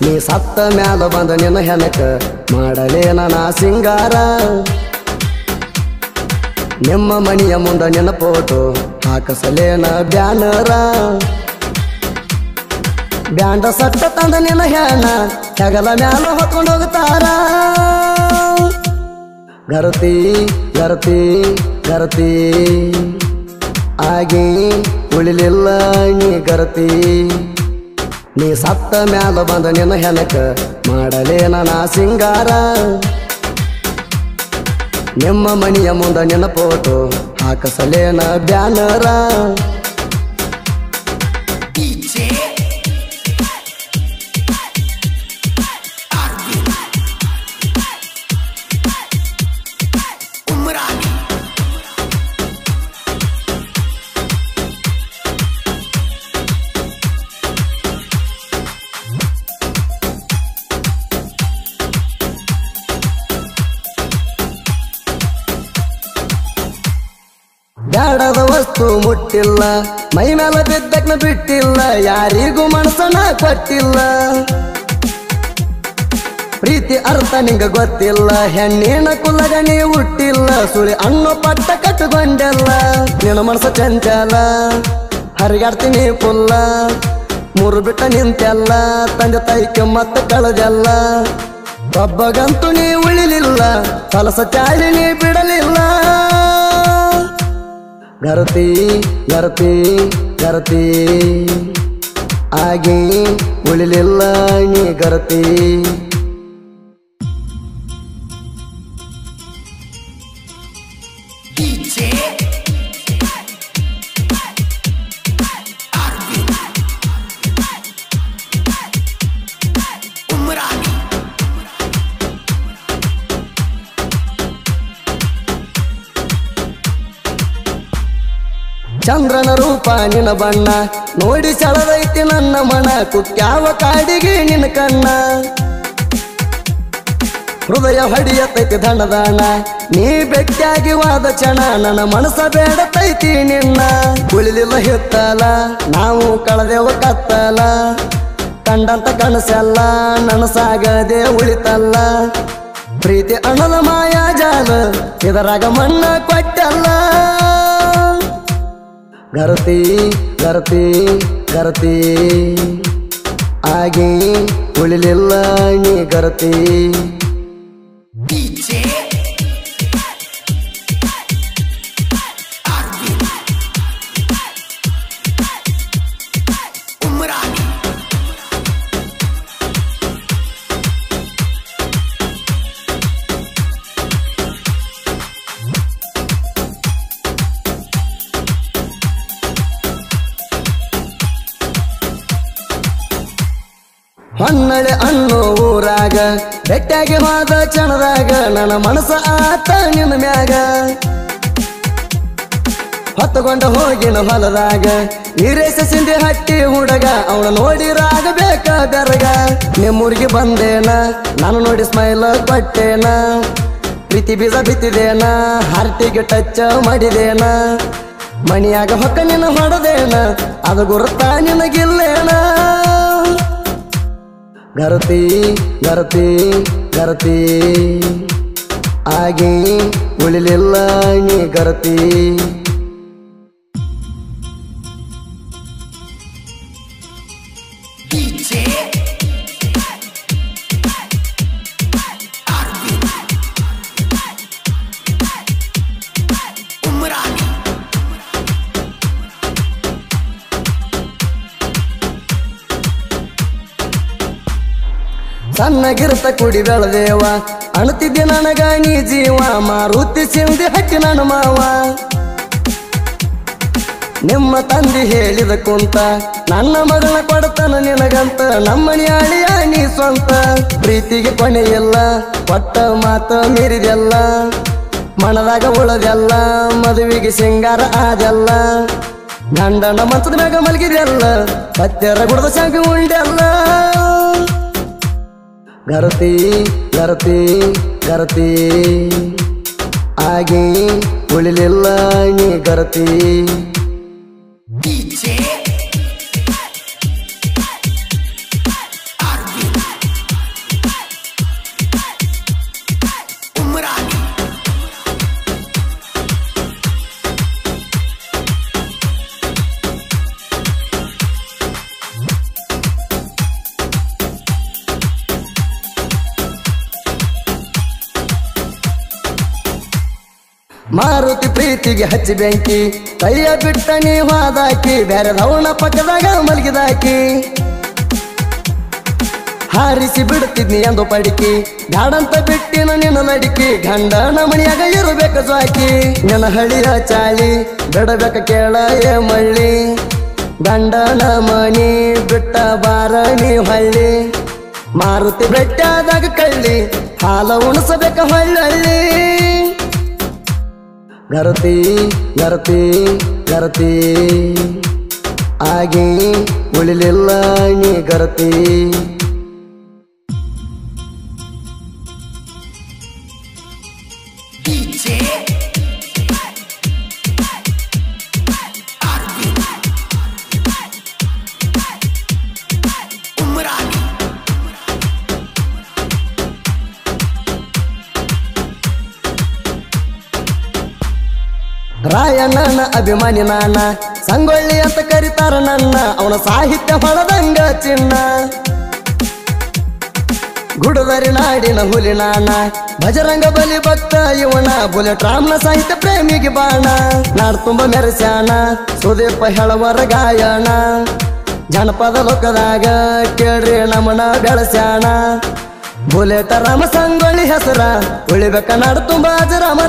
ನೀ ಸತ್ತ ಮ್ಯಾಲ ಬಂದ ನಿನ್ನ ಹೆನಕ ಮಾಡಲೇನ ನಾ ಸಿಂಗಾರ ನಿಮ್ಮ ಮನೆಯ ಮುಂದ ನಿನ್ನ ಫೋಟೋ ಹಾಕಸಲೇನ ಬ್ಯಾನರ ಬ್ಯಾಂಡ ಸಟ್ಟ ತಂದ ನಿನ್ನ ಹೆಣ ಹೆಗಲ ಮ್ಯಾಲ ಹೊತ್ಕೊಂಡು ಹೋಗ್ತಾರ ಗರತಿ ಗರತಿ ಗರತಿ ಆಗಿ ಉಳಿಲಿಲ್ಲ ನೀ ಗರತಿ ನೀ ಸತ್ತ ಮ್ಯಾಲ ಬಂದ ನಿನ್ನ ಹೆನಕ ಮಾಡಲೇನ ನಾ ಸಿಂಗಾರ ನಿಮ್ಮ ಮನೆಯ ಮುಂದ ನಿನ್ನ ಫೋಟೋ ಹಾಕಸಲೇನ ಬ್ಯಾನರ DJ Arvin Umrani ಬ್ಯಾಡದ ವಸ್ತು ಮುಟ್ಟಿಲ್ಲ ಮೈ ಮೇಲೆ ಬಿದ್ದಕ್ನ ಬಿಟ್ಟಿಲ್ಲ ಯಾರಿಗೂ ಮನಸ್ಸನ್ನ ಕೊಟ್ಟಿಲ್ಲ ಪ್ರೀತಿ ಅರ್ಥ ನಿಂಗ ಗೊತ್ತಿಲ್ಲ ಹೆಣ್ಣಿನ ಕುಲಗಣಿ ಹುಟ್ಟಿಲ್ಲ ಸುಳಿ ಅನ್ನೋ ಪಟ್ಟ ಕಟ್ಟುಕೊಂಡೆಲ್ಲ ನಿನ್ನ ಮನಸ್ಸು ಚಂಚಲ ಹರಿಗಾಡ್ತೀನಿ ಪುಲ್ಲ ಮೂರು ಬಿಟ್ಟ ನಿಂತೆಲ್ಲ ತಂದೆ ತಾಯಿಕೆ ಮತ್ತೆ ಕಳೆದೆಲ್ಲ ಒಬ್ಬಗಂತೂ ನೀ ಉಳಿಲಿಲ್ಲ ಕಲಸ ಚಾಳಿ ನೀ ಬಿಡಲಿಲ್ಲ ಗರತಿ ಗರತಿ ಗರತಿ ಆಗಿ ಉಳಿಲಿಲ್ಲ ನೀ ಗರತಿ DJ Arvin Umrani ಚಂದ್ರನ ರೂಪ ನಿನ್ನ ಬಣ್ಣ ನೋಡಿ ಸೆಳದೈತಿ ನನ್ನ ಮನ ಕುಕ್ಯಾವ ಕಾಡಿಗೆ ನಿನ್ನ ಕಣ್ಣ ಹೃದಯ ಹೊಡಿಯತೈತಿ ದಂಡದಾಣ ನೀ ಬೆಟ್ಟಾಗಿ ವಾದ ಚಣ ನನ್ನ ಮನಸ್ಸ ಬೇಡತೈತಿ ನಿನ್ನ ಉಳಿಲಿಲ್ಲ ಹಿತ್ತಲ ನಾವು ಕಳೆದೆವ ಕತ್ತಲ ಕಂಡಂತ ಕನಸೆಲ್ಲ ನನಸಾಗದೆ ಉಳಿತಲ್ಲ ಪ್ರೀತಿ ಅಣದ ಮಾಯಾ ಜಾಲ ಇದರಾಗ ಮಣ್ಣ ಕೊಟ್ಟಲ್ಲ ಗರತಿ ಗರತಿ ಗರತಿ ಆಗಿ ಉಳಿಲಿಲ್ಲ ನೀ ಗರತಿ DJ Arvin Umrani ಹೊನ್ನಳೆ ಅನ್ನೋ ಊರಾಗ ಬೆಟ್ಟಾಗಿ ಹೋದ ಕ್ಷಣದಾಗ ನನ್ನ ಮನಸ್ಸ ಆತ ನಿನ್ನ ಮ್ಯಾಗ ಹೊತ್ತುಕೊಂಡ ಹೋಗಿನ ಹೊಲದಾಗ ಈರೇಸ ಸಿಂಧಿ ಹಟ್ಟಿ ಹುಡುಗ ಅವನ ನೋಡಿ ರಾಗಬೇಕ ಬೆರಗ ನಿಮ್ಮೂರಿಗೆ ಬಂದೇನ ನಾನು ನೋಡಿ ಸ್ಮೈಲ್ ಕೊಟ್ಟೇನ ಪ್ರೀತಿ ಬೀಜ ಬಿತ್ತಿದೇನ ಹಾರ್ಟಿಗೆ ಟಚ್ ಮಾಡಿದೇನ ಮಣಿಯಾಗ ಹೊಕ್ಕ ನಿನ್ನ ಹೊಡೆದೇನ ಅದು ಗುರುತ ನಿನಗಿಲ್ಲೇನ ಗರತಿ ಗರತಿ ಗರತಿ ಆಗಿ ಉಳಿಲಿಲ್ಲ ನೀ ಗರತಿ DJ Arvin Umrani ಸಣ್ಣಗಿರ್ತ ಕುಡಿ ಬೆಳದೇವ ಅಣತಿದ್ದೆ ನನಗ ನೀ ಜೀವ ಮಾರುತಿ ಸಿಂಧಿ ಹಟ್ಟಿ ನನ್ನ ಮಾವ ನಿಮ್ಮ ತಂದೆ ಹೇಳಿದ ಕುಂತ ನನ್ನ ಮಗಳ ಕೊಡತನ ನಿನಗಂತ ನಮ್ಮನಿ ಅಳಿಯ ನೀ ಸ್ವಂತ ಪ್ರೀತಿಗೆ ಕೊನೆಯಿಲ್ಲ ಕೊಟ್ಟ ಮಾತ ಮೀರಿದೆಲ್ಲ ಮನದಾಗ ಉಳದೆಲ್ಲ ಮದುವೆಗೆ ಸಿಂಗಾರ ಆದೆಲ್ಲ ಗಂಡನ ಮಂಚದ ಮ್ಯಾಗ ಮಲಗಿದೆಲ್ಲ ಹತ್ತೆರ ಗುಡದ ಶಾಂತಿ ಉಂಡೆಲ್ಲ ಗರತಿ ಗರತಿ ಗರತಿ ಆಗಿ ಉಳಿಲಿಲ್ಲ ನೀ ಗರತಿ DJ Arvin ಮಾರುತಿ ಪ್ರೀತಿಗೆ ಹಚ್ಚಿ ಬೆಂಕಿ ಕೈಯ ಬಿಟ್ಟ ನೀ ಹಾದಾಕಿ ಬೇರೆ ರವಣ ಪಕ್ಕದಾಗ ಮಲಗಿದಾಕಿ ಹಾರಿಸಿ ಬಿಡುತ್ತಿದ್ನಿ ಎಂದು ಪಡಿಕಿ ಬ್ಯಾಡಂತ ಬಿಟ್ಟಿನ ನಿನ್ನ ನಡಿಕಿ ಗಂಡನ ಮಣಿಯಾಗ ಇರಬೇಕು ಜಾಕಿ ನಿನ್ನ ಹಳಿಯ ಚಾಳಿ ಬಿಡಬೇಕ ಕೇಳ ಏ ಮಳ್ಳಿ ಗಂಡನ ಮನಿ ಬಿಟ್ಟ ಬಾರ ನೀ ಹಳ್ಳಿ ಮಾರುತಿ ಬೆಟ್ಟಾದಾಗ ಕಳ್ಳಿ ಹಾಲ ಉಣಿಸಬೇಕ ಹೊಳ್ಳಳ್ಳಿ ಗರತಿ ಗರತಿ ಗರತಿ ಆಗಿ ಉಳಿಲಿಲ್ಲ ನೀ ಗರತಿ ರಾಯಣ್ಣನ ಅಭಿಮಾನಿ ನಾನ ಸಂಗೊಳ್ಳಿ ಅಂತ ಕರೀತಾರ ನನ್ನ ಅವನ ಸಾಹಿತ್ಯ ಹೊಳದಂಗ ಚಿನ್ನ ಗುಡದರಿ ನಾಡಿನ ಹುಲಿ ನಾನ ಭಜರಂಗ ಬಲಿ ಭಕ್ತ ಇವನ ಬುಲೆಟ್ ರಾಮ್ನ ಸಾಹಿತ್ಯ ಪ್ರೇಮಿಗೆ ಬಾಣ ನಾಡ್ ತುಂಬ ಮೆರೆಸ್ಯಾನ ಸುದೀಪ ಹೇಳವರ ಗಾಯನ ಜನಪದ ಲೋಕದಾಗ ಕೇಳ್ರಿ ನಮನ ಬೆಳೆಸ್ಯಾಣ ಬುಲೆಟ ರಾಮ ಸಂಗೊಳ್ಳಿ ಹೆಸರ ಉಳಿಬೇಕ ನಾಡು ತುಂಬ ಅಜರಾಮರ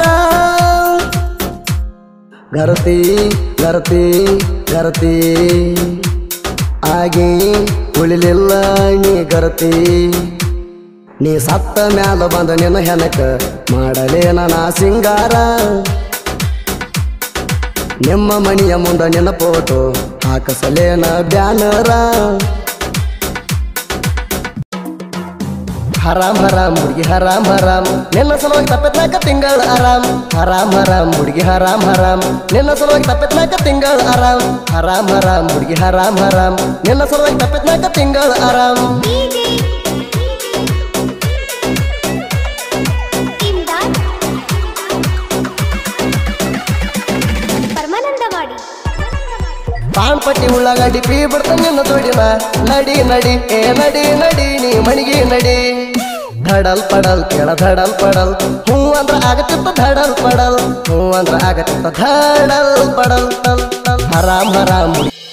ಗರತಿ ಗರತಿ ಗರತಿ ಆಗಿ ಉಳಿಲಿಲ್ಲ ನೀ ಗರತಿ ನೀ ಸತ್ತ ಮ್ಯಾಲ ಬಂದ ನಿನ್ನ ಹೆನಕ ಮಾಡಲೇನ ನಾ ಸಿಂಗಾರ ನಿಮ್ಮ ಮನೆಯ ಮುಂದ ನಿನ್ನ ಫೋಟೋ ಹಾಕಸಲೇನ ಬ್ಯಾನರ ಹರಾಮ್ ಹರಾಮ್ ಹುಡುಗಿ ಹರಾಮ್ ಹರಾಮ್ ನಿನ್ನ ಸಲುವಾಗಿ ತಪ್ಪತ್ನಾಕ ತಿಂಗಳ ಆರಾಮ್ ಹರಾಮ್ ಹರಾಮ್ ಹುಡುಗಿ ಹರಾಮ್ ಹರಾಮ್ ನಿನ್ನ ಸಲುವಾಗಿ ತಪ್ಪತ್ನಾಕ ತಿಂಗಳ ಆರಾಮ್ ಹರಾಮ್ ಹರಾಮ್ ಹುಡುಗಿ ಹರಾಮ್ ಹರಾಮ್ ನಿನ್ನ ಸಲುವಾಗಿ ತಪ್ಪತ್ನಾಕ ತಿಂಗಳ ಆರಾಮ್ DJ ಇಮ್ದಾದ್ ಪರಮಾನಂದವಾಡಿ ಪಾನ್ ಪಟ್ಟಿ ಉಳ್ಳಾಗಡ್ಡಿ ಪೀ ಬಿಡ್ತ ನಿನ್ನ ಜೋಡಿನ ನಡಿ ನಡಿ ಏ ನಡಿ ನಡಿ ನೀ ಮಣಿಗೆ ನಡಿ ಧಡಲ್ ಪಡಲ್ ಕೇಳ ಧಡಲ್ ಪಡಲ್ ಹೂ ಅಂದ್ರ ಆಗತ್ತಿತ್ತ ಧಡಲ್ ಪಡಲ್ ಹೂ ಅಂದ್ರ ಆಗತ್ತಿತ್ತ ಧಡಲ್ ಪಡಲ್ ಟಲ್ ಟಲ್ ಹರಾಮ್ ಹರಾಮ್ ಹುಡುಗಿ